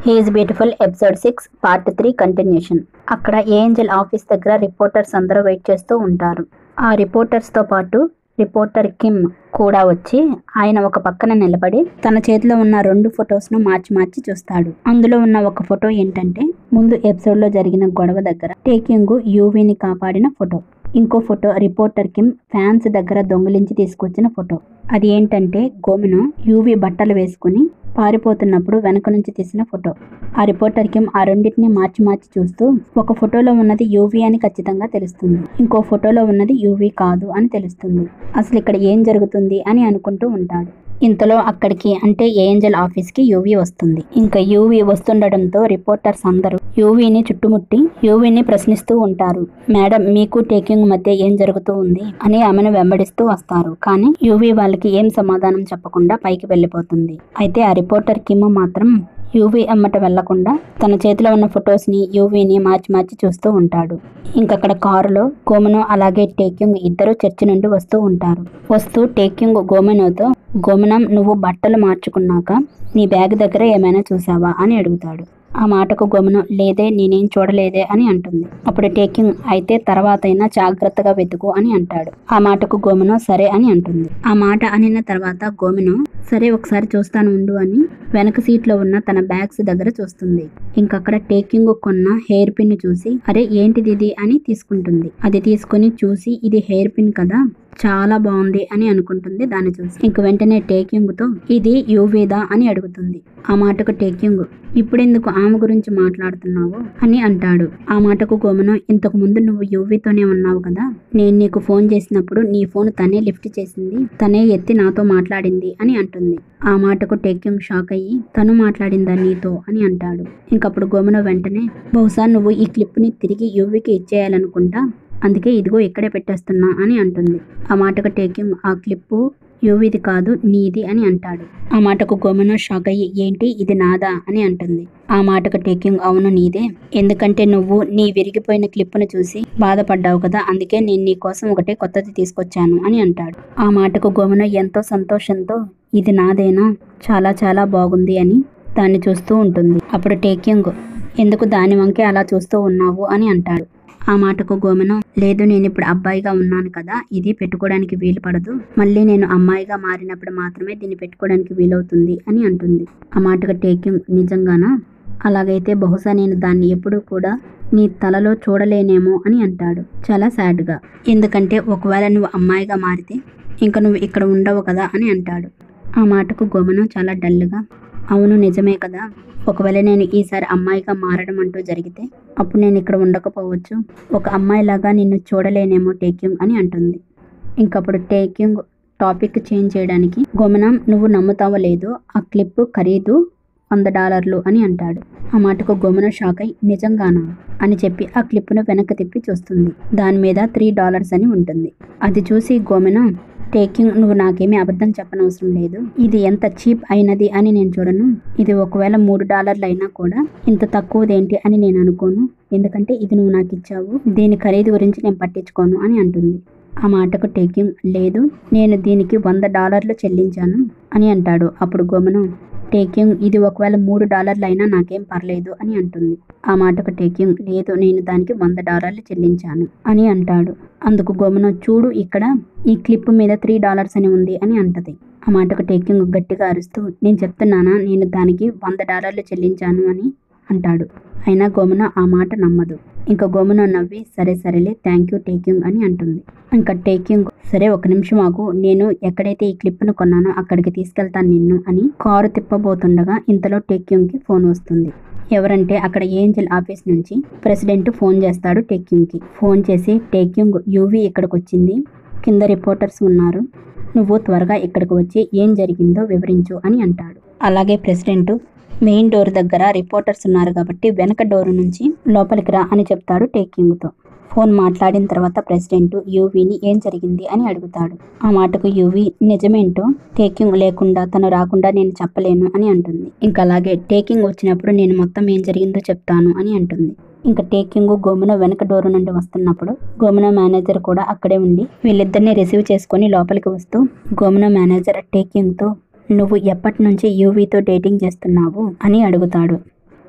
he's beautiful episode six part three continuation అక్కడ angel office దగ్గర reporters అందరూ wait చేస్తూ ఉంటారు ఆ రిపోర్టర్స్తో పాటు రిపోర్టర్ కిమ్ కూడా వచ్చి ఆయన ఒక పక్కన నిలబడి తన చేతిలో ఉన్న రెండు ఫొటోస్ను మార్చి మార్చి చూస్తాడు అందులో ఉన్న ఒక ఫోటో ఏంటంటే ముందు ఎపిసోడ్లో జరిగిన గొడవ దగ్గర టేకింగ్ యూవీని కాపాడిన ఫోటో ఇంకో ఫోటో రిపోర్టర్ కిమ్ ఫ్యాన్స్ దగ్గర దొంగిలించి తీసుకొచ్చిన ఫోటో అది ఏంటంటే గోమిను యూవి బట్టలు వేసుకుని పారిపోతున్నప్పుడు వెనక నుంచి తీసిన ఫోటో ఆ రిపోర్టర్ కిమ్ ఆ రెండింటిని మార్చి మార్చి చూస్తూ ఒక ఫోటోలో ఉన్నది యూవి అని ఖచ్చితంగా తెలుస్తుంది ఇంకో ఫోటోలో ఉన్నది యూవి కాదు అని తెలుస్తుంది అసలు ఇక్కడ ఏం జరుగుతుంది అని అనుకుంటూ ఉంటాడు ఇంతలో అక్కడికి అంటే ఏంజల్ ఆఫీస్ కి యూవి వస్తుంది ఇంకా యూవి వస్తుండటంతో రిపోర్టర్స్ అందరూ యూవీని చుట్టుముట్టి యూవీని ప్రశ్నిస్తూ ఉంటారు మేడం మీకు టేకింగ్ మధ్య ఏం జరుగుతూ ఉంది అని ఆమెను వెంబడిస్తూ వస్తారు కానీ యూవీ వాళ్ళకి ఏం సమాధానం చెప్పకుండా పైకి వెళ్ళిపోతుంది అయితే ఆ రిపోర్టర్ కిమ్ మాత్రం యూవీ అమ్మట వెళ్లకుండా తన చేతిలో ఉన్న ఫొటోస్ ని యూవీని మార్చి మార్చి చూస్తూ ఉంటాడు ఇంకక్కడ కారులో గోమెనో అలాగే టేకింగ్ ఇద్దరు చర్చి నుండి వస్తూ ఉంటారు వస్తూ టేకింగ్ గోమెనోతో గోమెనం నువ్వు బట్టలు మార్చుకున్నాక నీ బ్యాగ్ దగ్గర ఏమైనా చూసావా అని అడుగుతాడు ఆ మాటకు గోమెను లేదే నేనేం చూడలేదే అని అంటుంది అప్పుడు టేకింగ్ అయితే తర్వాతైనా జాగ్రత్తగా వెతుకు అని అంటాడు ఆ మాటకు గోమెను సరే అని అంటుంది ఆ మాట అనిన తర్వాత గోమెను సరే ఒకసారి చూస్తాను ఉండు అని వెనక సీట్లో ఉన్న తన బ్యాగ్స్ దగ్గర చూస్తుంది ఇంకక్కడ టేకింగ్ కొన్న హెయిర్ పిన్ చూసి అరే ఏంటిది ఇది అని తీసుకుంటుంది అది తీసుకుని చూసి ఇది హెయిర్ పిన్ కదా చాలా బాగుంది అని అనుకుంటుంది దాన్ని చూసి ఇంక వెంటనే టేకింగ్ తో ఇది యూవేదా అని అడుగుతుంది ఆ మాటకు టేకింగ్ ఇప్పుడెందుకు ఆమె గురించి మాట్లాడుతున్నావు అని అంటాడు ఆ మాటకు గోమను ఇంతకు ముందు నువ్వు యూవీతోనే ఉన్నావు కదా నేను నీకు ఫోన్ చేసినప్పుడు నీ ఫోన్ తనే లిఫ్ట్ చేసింది తనే ఎత్తి నాతో మాట్లాడింది అని అంటుంది ఆ మాటకు టేకింగ్ షాక్ అయ్యి తను మాట్లాడిందా నీతో అని అంటాడు ఇంకప్పుడు గోమన వెంటనే బహుశా నువ్వు ఈ క్లిప్ని తిరిగి యూవీకి ఇచ్చేయాలనుకుంటా అందుకే ఇదిగో ఇక్కడే పెట్టేస్తున్నా అని అంటుంది ఆ మాటకు టేకింగ్ ఆ క్లిప్పు యువిది కాదు నీది అని అంటాడు ఆ మాటకు గోమను షాక్ అయ్యి ఏంటి ఇది నాదా అని అంటుంది ఆ మాటకు టేకింగ్ అవును నీదే ఎందుకంటే నువ్వు నీ విరిగిపోయిన క్లిప్పును చూసి బాధపడ్డావు కదా అందుకే నేను నీ కోసం ఒకటే కొత్తది తీసుకొచ్చాను అని అంటాడు ఆ మాటకు గోమను ఎంతో సంతోషంతో ఇది నాదేనా చాలా చాలా బాగుంది అని దాన్ని చూస్తూ ఉంటుంది అప్పుడు టేకింగ్ ఎందుకు దాని వంకే అలా చూస్తూ ఉన్నావు అని అంటాడు ఆ మాటకు గోమెను లేదు నేను ఇప్పుడు అబ్బాయిగా ఉన్నాను కదా ఇది పెట్టుకోవడానికి వీలు పడదు మళ్ళీ నేను అమ్మాయిగా మారినప్పుడు మాత్రమే దీన్ని పెట్టుకోవడానికి వీలవుతుంది అని అంటుంది ఆ మాటకు టేకింగ్ నిజంగానా అలాగైతే బహుశా నేను దాన్ని ఎప్పుడూ కూడా నీ తలలో చూడలేనేమో అని అంటాడు చాలా సాడ్గా ఎందుకంటే ఒకవేళ నువ్వు అమ్మాయిగా మారితే ఇంకా నువ్వు ఇక్కడ ఉండవు కదా అని అంటాడు ఆ మాటకు గోమను చాలా డల్గా అవును నిజమే కదా ఒకవేళ నేను ఈసారి అమ్మాయిగా మారడం అంటూ జరిగితే అప్పుడు నేను ఇక్కడ ఉండకపోవచ్చు ఒక అమ్మాయిలాగా నిన్ను చూడలేనేమో టేకింగ్ అని అంటుంది ఇంకప్పుడు టేకింగ్ టాపిక్ చేంజ్ చేయడానికి గోమనం నువ్వు నమ్ముతావో లేదో ఆ క్లిప్ ఖరీదు వంద డాలర్లు అని అంటాడు ఆ మాటకు గోమన షాక్ అయి నిజంగానా అని చెప్పి ఆ క్లిప్ను వెనక్కి తిప్పి చూస్తుంది దాని మీద త్రీ డాలర్స్ అని ఉంటుంది అది చూసి గోమెన టేకింగ్ నువ్వు నాకేమీ అబద్ధం చెప్పనవసరం లేదు ఇది ఎంత చీప్ అయినది అని నేను చూడను ఇది ఒకవేళ మూడు డాలర్లు అయినా కూడా ఇంత తక్కువదేంటి అని నేను అనుకోను ఎందుకంటే ఇది నువ్వు నాకు ఇచ్చావు దీని ఖరీదు గురించి నేను పట్టించుకోను అని అంటుంది ఆ మాటకు టేకింగ్ లేదు నేను దీనికి వంద డాలర్లు చెల్లించాను అని అంటాడు అప్పుడు గోమను టేకింగ్ ఇది ఒకవేళ మూడు డాలర్లు అయినా నాకేం పర్లేదు అని అంటుంది ఆ మాటకు టేకింగ్ లేదు నేను దానికి వంద డాలర్లు చెల్లించాను అని అంటాడు అందుకు గోమను చూడు ఇక్కడ ఈ క్లిప్ మీద త్రీ డాలర్స్ అని ఉంది అని అంటది ఆ మాటకు టేకింగ్ గట్టిగా అరుస్తూ నేను చెప్తున్నానా నేను దానికి వంద డాలర్లు చెల్లించాను అని అంటాడు అయినా గోమున ఆ మాట నమ్మదు ఇంకా గోమున నవ్వి సరే సరేలే థ్యాంక్ యూ టేకింగ్ అని అంటుంది ఇంకా టేకింగ్ సరే ఒక నిమిషం ఆగు నేను ఎక్కడైతే ఈ క్లిప్ను కొన్నానో అక్కడికి తీసుకెళ్తాను నిన్ను అని కారు తిప్పబోతుండగా ఇంతలో టేకింగ్కి ఫోన్ వస్తుంది ఎవరంటే అక్కడ ఏంజల్ ఆఫీస్ నుంచి ప్రెసిడెంట్ ఫోన్ చేస్తాడు టేకింగ్కి ఫోన్ చేసి టేకింగ్ యూవీ ఇక్కడికి వచ్చింది కింద రిపోర్టర్స్ ఉన్నారు నువ్వు త్వరగా ఇక్కడికి వచ్చి ఏం జరిగిందో వివరించు అని అంటాడు అలాగే ప్రెసిడెంట్ మెయిన్ డోర్ దగ్గర రిపోర్టర్స్ ఉన్నారు కాబట్టి వెనక డోర్ నుంచి లోపలికి రా అని చెప్తాడు టేకింగ్తో ఫోన్ మాట్లాడిన తర్వాత ప్రెసిడెంట్ యూవీని ఏం జరిగింది అని అడుగుతాడు ఆ మాటకు యూవీ నిజమేంటో టేకింగ్ లేకుండా తను రాకుండా నేను చెప్పలేను అని అంటుంది ఇంకా అలాగే టేకింగ్ వచ్చినప్పుడు నేను మొత్తం ఏం జరిగిందో చెప్తాను అని అంటుంది ఇంకా టేకింగ్ గోమున వెనక డోర్ నుండి వస్తున్నప్పుడు గోమున మేనేజర్ కూడా అక్కడే ఉండి వీళ్ళిద్దరిని రిసీవ్ చేసుకొని లోపలికి వస్తూ గోమున మేనేజర్ టేకింగ్తో నువ్వు ఎప్పటి నుంచి యూవీతో డేటింగ్ చేస్తున్నావు అని అడుగుతాడు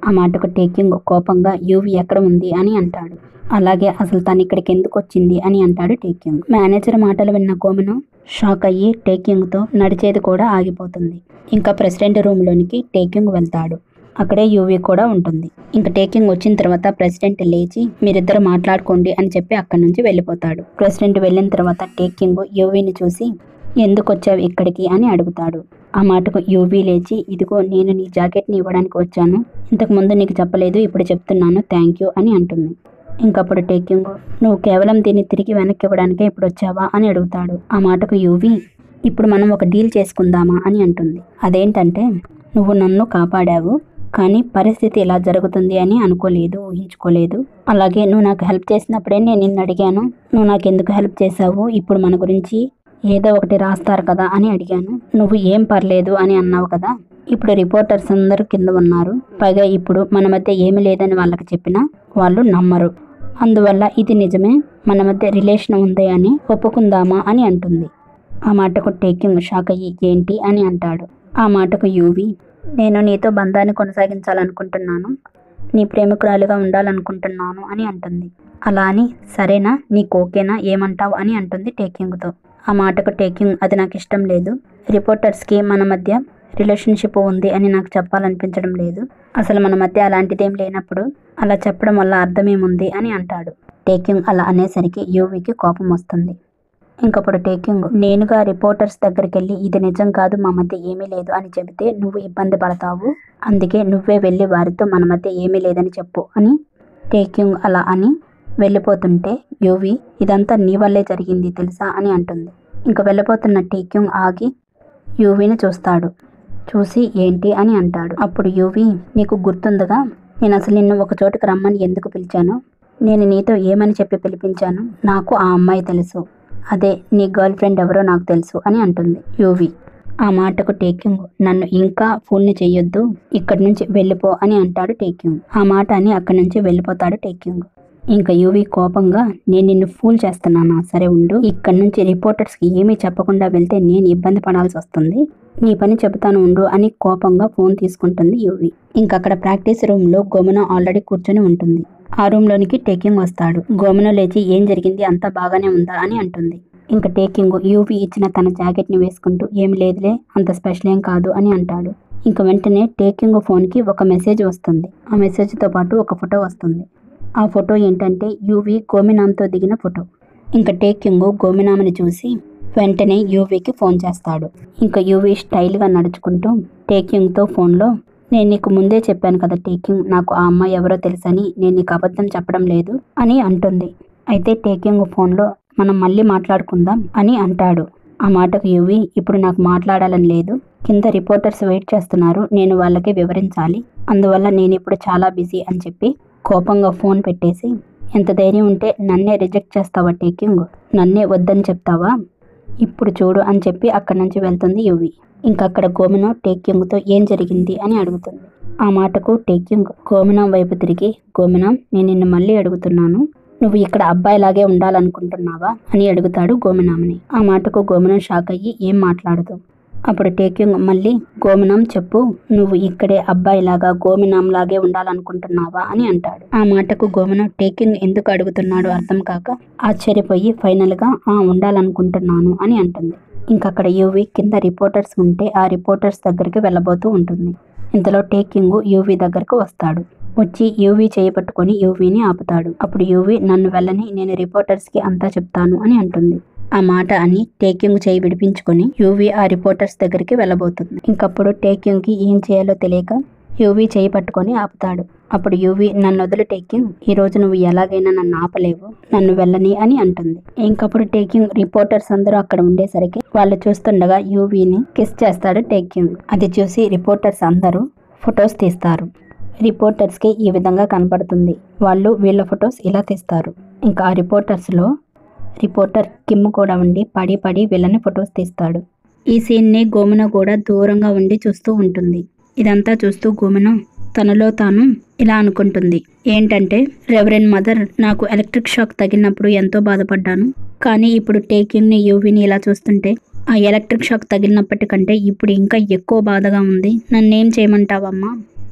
ఆ మాటకు టేకింగ్ కోపంగా యూవి ఎక్కడ ఉంది అని అంటాడు అలాగే అసలు తను ఇక్కడికి ఎందుకు వచ్చింది అని అంటాడు టేకింగ్ మేనేజర్ మాటలు విన్న గోమను షాక్ అయ్యి టేకింగ్తో నడిచేది కూడా ఆగిపోతుంది ఇంకా ప్రెసిడెంట్ రూమ్లోనికి టేకింగ్ వెళ్తాడు అక్కడే యూవి కూడా ఉంటుంది ఇంకా టేకింగ్ వచ్చిన తర్వాత ప్రెసిడెంట్ లేచి మీరిద్దరు మాట్లాడుకోండి అని చెప్పి అక్కడి నుంచి వెళ్ళిపోతాడు ప్రెసిడెంట్ వెళ్ళిన తర్వాత టేకింగ్ యూవీని చూసి ఎందుకు వచ్చావు ఇక్కడికి అని అడుగుతాడు ఆ మాటకు యూవీ లేచి ఇదిగో నేను నీ జాకెట్ని ఇవ్వడానికి వచ్చాను ఇంతకు ముందు నీకు చెప్పలేదు ఇప్పుడు చెప్తున్నాను థ్యాంక్ యూ అని అంటుంది ఇంకప్పుడు టేకింగ్ నువ్వు కేవలం దీన్ని తిరిగి వెనక్కి ఇవ్వడానికే ఇప్పుడు వచ్చావా అని అడుగుతాడు ఆ మాటకు యూవి ఇప్పుడు మనం ఒక డీల్ చేసుకుందామా అని అంటుంది అదేంటంటే నువ్వు నన్ను కాపాడావు కానీ పరిస్థితి ఇలా జరుగుతుంది అని అనుకోలేదు ఊహించుకోలేదు అలాగే నువ్వు నాకు హెల్ప్ చేసినప్పుడే నేను నిన్ను అడిగాను నువ్వు నాకు ఎందుకు హెల్ప్ చేశావు ఇప్పుడు మన గురించి ఏదో ఒకటి రాస్తారు కదా అని అడిగాను నువ్వు ఏం పర్లేదు అని అన్నావు కదా ఇప్పుడు రిపోర్టర్స్ అందరూ కింద ఉన్నారు పైగా ఇప్పుడు మన మధ్య ఏమీ లేదని వాళ్ళకి చెప్పినా వాళ్ళు నమ్మరు అందువల్ల ఇది నిజమే మన మధ్య రిలేషన్ ఉంది అని ఒప్పుకుందామా అని అంటుంది ఆ మాటకు టేకింగ్ షాక్ అయ్యి ఏంటి అని అంటాడు ఆ మాటకు యూవి నేను నీతో బంధాన్ని కొనసాగించాలనుకుంటున్నాను నీ ప్రేమికురాలిగా ఉండాలనుకుంటున్నాను అని అంటుంది అలా అని సరేనా నీకు ఓకేనా ఏమంటావు అని అంటుంది టేకింగ్తో ఆ మాటకు టేకింగ్ అది నాకు ఇష్టం లేదు రిపోర్టర్స్కి మన మధ్య రిలేషన్షిప్ ఉంది అని నాకు చెప్పాలనిపించడం లేదు అసలు మన మధ్య అలాంటిదేం లేనప్పుడు అలా చెప్పడం వల్ల అర్థమేముంది అని అంటాడు టేకింగ్ అలా అనేసరికి యూవికి కోపం వస్తుంది ఇంకప్పుడు టేకింగ్ నేనుగా రిపోర్టర్స్ దగ్గరికి వెళ్ళి ఇది నిజం కాదు మా మధ్య ఏమీ లేదు అని చెబితే నువ్వు ఇబ్బంది పడతావు అందుకే నువ్వే వెళ్ళి వారితో మన మధ్య ఏమీ లేదని చెప్పు అని టేకింగ్ అలా అని వెళ్ళిపోతుంటే యూవి ఇదంతా నీ వల్లే జరిగింది తెలుసా అని అంటుంది ఇంకా వెళ్ళిపోతున్న టేకింగ్ ఆగి యూవిని చూస్తాడు చూసి ఏంటి అని అంటాడు అప్పుడు యూవి నీకు గుర్తుందిగా నేను అసలు నిన్ను ఒక చోటుకి రమ్మని ఎందుకు పిలిచాను నేను నీతో ఏమని చెప్పి పిలిపించాను నాకు ఆ అమ్మాయి తెలుసు అదే నీ గర్ల్ ఫ్రెండ్ ఎవరో నాకు తెలుసు అని అంటుంది యూవి ఆ మాటకు టేకింగ్ నన్ను ఇంకా ఫోన్ని చెయ్యొద్దు ఇక్కడి నుంచి వెళ్ళిపో అని అంటాడు టేకింగ్ ఆ మాట అని అక్కడి నుంచి వెళ్ళిపోతాడు టేకింగ్ ఇంకా యూవి కోపంగా నేను నిన్ను ఫూల్ చేస్తున్నానా సరే ఉండు ఇక్కడి నుంచి రిపోర్టర్స్కి ఏమీ చెప్పకుండా వెళ్తే నేను ఇబ్బంది పడాల్సి వస్తుంది నీ పని చెబుతాను ఉండు అని కోపంగా ఫోన్ తీసుకుంటుంది యూవి ఇంకా అక్కడ ప్రాక్టీస్ రూమ్లో గోమన ఆల్రెడీ కూర్చొని ఉంటుంది ఆ రూమ్లోనికి టేకింగ్ వస్తాడు గోమన లేచి ఏం జరిగింది అంతా బాగానే ఉందా అని అంటుంది ఇంకా టేకింగ్ యూవి ఇచ్చిన తన జాకెట్ని వేసుకుంటూ ఏం లేదులే అంత స్పెషల్ ఏం కాదు అని అంటాడు ఇంకా వెంటనే టేకింగ్ ఫోన్కి ఒక మెసేజ్ వస్తుంది ఆ మెసేజ్తో పాటు ఒక ఫోటో వస్తుంది ఆ ఫోటో ఏంటంటే యూవి గోమినామ్తో దిగిన ఫోటో ఇంకా టేకింగ్ గోమినామని చూసి వెంటనే యూవీకి ఫోన్ చేస్తాడు ఇంకా యూవీ స్టైల్గా నడుచుకుంటూ టేకింగ్తో ఫోన్లో నేను నీకు ముందే చెప్పాను కదా టేకింగ్ నాకు ఆ అమ్మాయి ఎవరో తెలుసని నేను నీకు అబద్ధం చెప్పడం లేదు అని అంటుంది అయితే టేకింగ్ ఫోన్లో మనం మళ్ళీ మాట్లాడుకుందాం అని అంటాడు ఆ మాటకు యువి ఇప్పుడు నాకు మాట్లాడాలని లేదు కింద రిపోర్టర్స్ వెయిట్ చేస్తున్నారు నేను వాళ్ళకి వివరించాలి అందువల్ల నేను ఇప్పుడు చాలా బిజీ అని చెప్పి కోపంగా ఫోన్ పెట్టేసి ఎంత ధైర్యం ఉంటే నన్నే రిజెక్ట్ చేస్తావా టేకింగ్ నన్నే వద్దని చెప్తావా ఇప్పుడు చూడు అని చెప్పి అక్కడి నుంచి వెళ్తుంది యువి ఇంకా అక్కడ గోమినం టేకింగ్తో ఏం జరిగింది అని అడుగుతుంది ఆ మాటకు టేకింగ్ గోమినం వైపు తిరిగి గోమినం నేను నిన్ను మళ్ళీ అడుగుతున్నాను నువ్వు ఇక్కడ అబ్బాయిలాగే ఉండాలనుకుంటున్నావా అని అడుగుతాడు గోమినాంని ఆ మాటకు గోమినం షాక్ అయ్యి ఏం మాట్లాడదు అప్పుడు టేకింగ్ మళ్ళీ గోమినం చెప్పు నువ్వు ఇక్కడే అబ్బాయిలాగా గోమినం లాగే ఉండాలనుకుంటున్నావా అని అంటాడు ఆ మాటకు గోమినం టేకింగ్ ఎందుకు అడుగుతున్నాడు అర్థం కాక ఆశ్చర్యపోయి ఫైనల్గా ఆ ఉండాలనుకుంటున్నాను అని అంటుంది ఇంకక్కడ యూవి కింద రిపోర్టర్స్ ఉంటే ఆ రిపోర్టర్స్ దగ్గరికి వెళ్ళబోతూ ఉంటుంది ఇంతలో టేకింగ్ యూవి దగ్గరకు వస్తాడు వచ్చి యూవి చేయబట్టుకొని యూవిని ఆపుతాడు అప్పుడు యూవి నన్ను వెళ్ళని నేను రిపోర్టర్స్కి అంతా చెప్తాను అని అంటుంది ఆ మాట అని టేకింగ్ చేయి విడిపించుకొని యూవి ఆ రిపోర్టర్స్ దగ్గరికి వెళ్ళబోతుంది ఇంకప్పుడు టేకింగ్కి ఏం చేయాలో తెలియక యూవి చేయి పట్టుకొని ఆపుతాడు అప్పుడు యూవి నన్ను వదిలి టేకింగ్ ఈ రోజు నువ్వు ఎలాగైనా నన్ను ఆపలేవు నన్ను వెళ్ళని అని అంటుంది ఇంకప్పుడు టేకింగ్ రిపోర్టర్స్ అందరూ అక్కడ ఉండేసరికి వాళ్ళు చూస్తుండగా యూవీని కిస్ చేస్తాడు టేకింగ్ అది చూసి రిపోర్టర్స్ అందరూ ఫొటోస్ తీస్తారు రిపోర్టర్స్కి ఈ విధంగా కనపడుతుంది వాళ్ళు వీళ్ళ ఫొటోస్ ఇలా తీస్తారు ఇంకా ఆ రిపోర్టర్స్లో రిపోర్టర్ కిమ్ కూడా ఉండి పడి పడి వీళ్ళని ఫొటోస్ తీస్తాడు ఈ సీన్ని గోమున కూడా దూరంగా ఉండి చూస్తూ ఉంటుంది ఇదంతా చూస్తూ గోమున తనలో తాను ఇలా అనుకుంటుంది ఏంటంటే రెవరెన్ మదర్ నాకు ఎలక్ట్రిక్ షాక్ తగిలినప్పుడు ఎంతో బాధపడ్డాను కానీ ఇప్పుడు టేకింగ్ని యూవిని ఇలా చూస్తుంటే ఆ ఎలక్ట్రిక్ షాక్ తగిలినప్పటికంటే ఇప్పుడు ఇంకా ఎక్కువ బాధగా ఉంది నన్నేం చేయమంటావమ్మా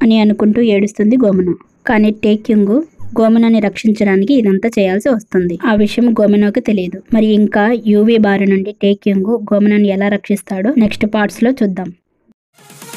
అని అనుకుంటూ ఏడుస్తుంది గోమన కానీ టేక్యుంగ్ గోమనని రక్షించడానికి ఇదంతా చేయాల్సి వస్తుంది ఆ విషయం గోమనకు తెలియదు మరి ఇంకా యూవీ బారి నుండి టేక్యుంగ్ గోమనని ఎలా రక్షిస్తాడో నెక్స్ట్ పార్ట్స్ లో చూద్దాం